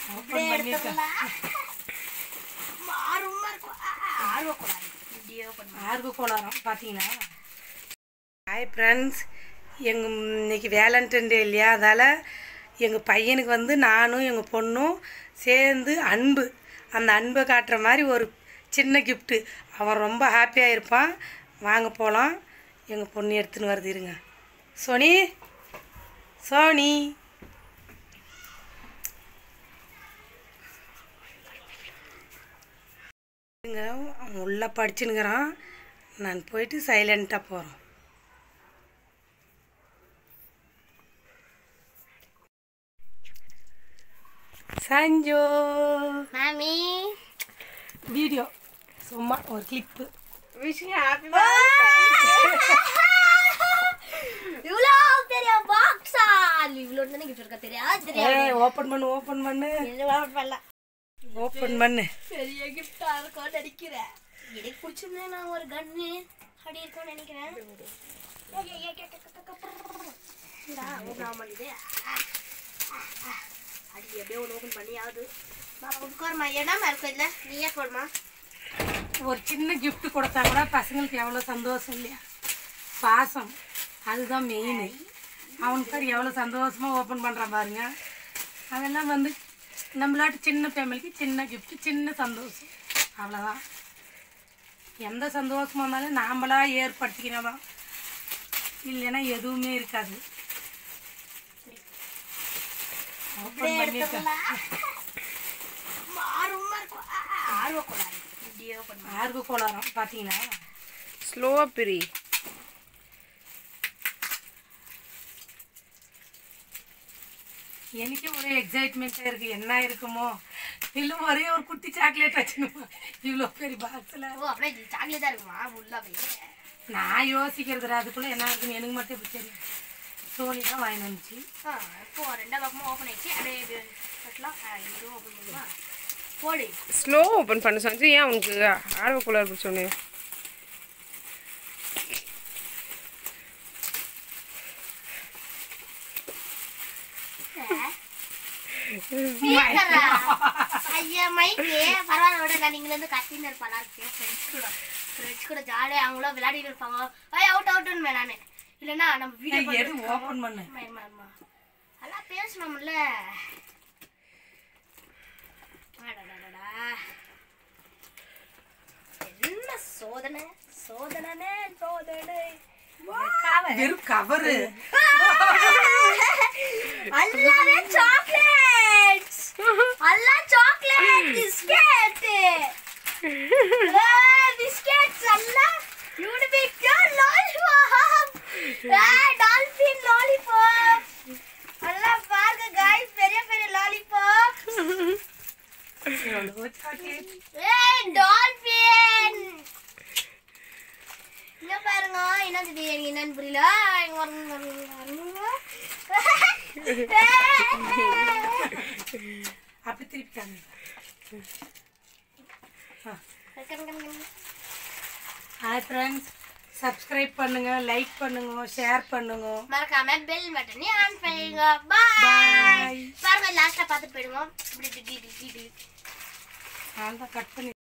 Open பண்ணிட்டேன் ஆர்வமா இருக்கும் ஆ, ஆ, ஆர்வக்கூடாது இப்படியே open பண்ணு. ஆர்வ கோளாரம் பார்த்தீங்களா ஹாய் ஃப்ரெண்ட்ஸ் எங்கள் இன்னைக்கு வேலண்டைன் டே இல்லையா அதால் எங்கள் பையனுக்கு வந்து நானும் எங்கள் பொண்ணும் சேர்ந்து அன்பு அந்த அன்பை காட்டுற மாதிரி ஒரு சின்ன கிஃப்ட்டு அவன் ரொம்ப ஹாப்பியாக இருப்பான் வாங்க போகலாம் எங்கள் பொண்ணு எடுத்துன்னு வருது இருங்க சோனி சோனி இருங்க அவன் உள்ளே படிச்சுனுங்கிறான் நான் போயிட்டு சைலண்ட்டாக போகிறோம் சஞ்சோ மாமி வீடியோ சும்மா ஒரு கிளிப்பு விஷயம் ஹாப்பி இவ்வளோ பெரிய பாக்ஸா இவ்வளோ தானே கிஃப்ட் இருக்கா தெரியாது ஏ தெரியாது ஓப்பன் பண்ணு ஓப்பன் பண்ணு பண்ணல ஓப்பன் பண்ணு பெரிய கிஃப்டா இருக்கும்னு நினைக்கிறேன் எனக்கு பிடிச்சிருந்தேன் நான் ஒரு கன்னு அப்படி இருக்கும்னு நினைக்கிறேன் இந்தா, open ஆக மாட்டேங்குது. ஆ, ஆ, ஆ. அடி எப்படியோ ஒன்று ஓப்பன் பண்ணியாவது உட்காருமா என்னமா இருக்கும் இல்லை நீயே போடுமா ஒரு சின்ன gift கொடுத்தா கூட பசங்களுக்கு எவ்வளோ சந்தோஷம் இல்லையா பாசம் அதுதான் மெயின் அவனுக்கு பாரு எவ்வளோ சந்தோஷமாக ஓப்பன் பண்ணுறான் பாருங்க அதெல்லாம் வந்து நம்மளாட்டு சின்ன ஃபேமிலிக்கு சின்ன gift சின்ன சந்தோஷம் அவ்வளோதான் எந்த சந்தோஷமாக இருந்தாலும் நாமளா ஏற்படுத்திக்கிறதான் இல்லைன்னா எதுவுமே இருக்காது ஓப்பன் பண்ணிட்டேன் ஆர்வமா இருக்கும் ஆ, ஆ, ஆர்வக்கூடாது இப்படியே open பண்ணு. ஆர்வ கோளாரம் பார்த்தீங்களா ஸ்லோவாக பிரி எனக்கே ஒரே எக்ஸைட்மெண்ட்டாக இருக்குது என்ன இருக்குமோ இல்லை ஒரே ஒரு குட்டி சாக்லேட் வச்சுணுமா இவ்வளோ பெரிய பாக்ஸில் ஓ அப்படியே சாக்லேட்டா இருக்குமா உள்ள அப்படியே நான் யோசிக்கிறது அதுக்குள்ளே என்ன இருக்குன்னு எனக்கு மட்டும் இப்படி தெரியும் சோனி தான் வாங்கிட்டு வந்துச்சு ஆ, இப்போ ரெண்டா பக்கமும் ஓப்பன் ஆயிடுச்சு அப்படியே இது கட்டலாம் ஆ, இதுவும் ஓப்பன் பண்ணுமா போடு ஸ்லோ ஓப்பன் பண்ண சஞ்சு ஏன் உனக்கு ஆர்வக்குள்ளார் பிடிச்சோன்னு ஸ்பீக்கரா ஐயா மைக்கு பரவாயில்ல விட நான் இங்க இருந்து கத்தின்னு இருப்பேன் இருக்கேன் ஃப்ரெண்ட்ஸ் கூட ஃப்ரெண்ட்ஸ் கூட ஜாலியாக அவங்களும் விளையாடிட்டு இருப்பாங்க ஐய் அவுட் அவுட்டுன்னு நானு இல்லைன்னா நம்ம வீடியோ எது ஓப்பன் பண்ணு அதெல்லாம் பேசணும்ல அடடடடா. என்ன சோதனை சோதனை சோதனை வெறும் கவரு எல்லாமே சாக்லேட்ஸ் எல்லாம் சாக்லேட் பிஸ்கெட் பிஸ்கெட்ஸ் எல்லாம் யூனிபிக் லாலிபாப் டால்பின் லாலிபாப் எல்லாம் பாருங்க गाइस பெரிய பெரிய லாலிபாப் எவ்வளோ சாக்லேட் ஏய் டால்பின் இங்க பாருங்க என்னது இது எனக்கு என்னன்னு புரியல இங்க பாருங்க, பாருங்க, பாருங்க. அப்படி திருப்பி காமி ஹாய் ஃப்ரெண்ட்ஸ் சப்ஸ்கிரைப் பண்ணுங்க லைக் பண்ணுங்க ஷேர் பண்ணுங்க மறக்காம பெல் பட்டனை ஆன் பண்ணுங்க பாய் Bye. பாருங்க லாஸ்டா பார்த்து போயிடுவோம் இப்படி இப்படி இப்படி இப்படி நான் தான் கட் பண்ணி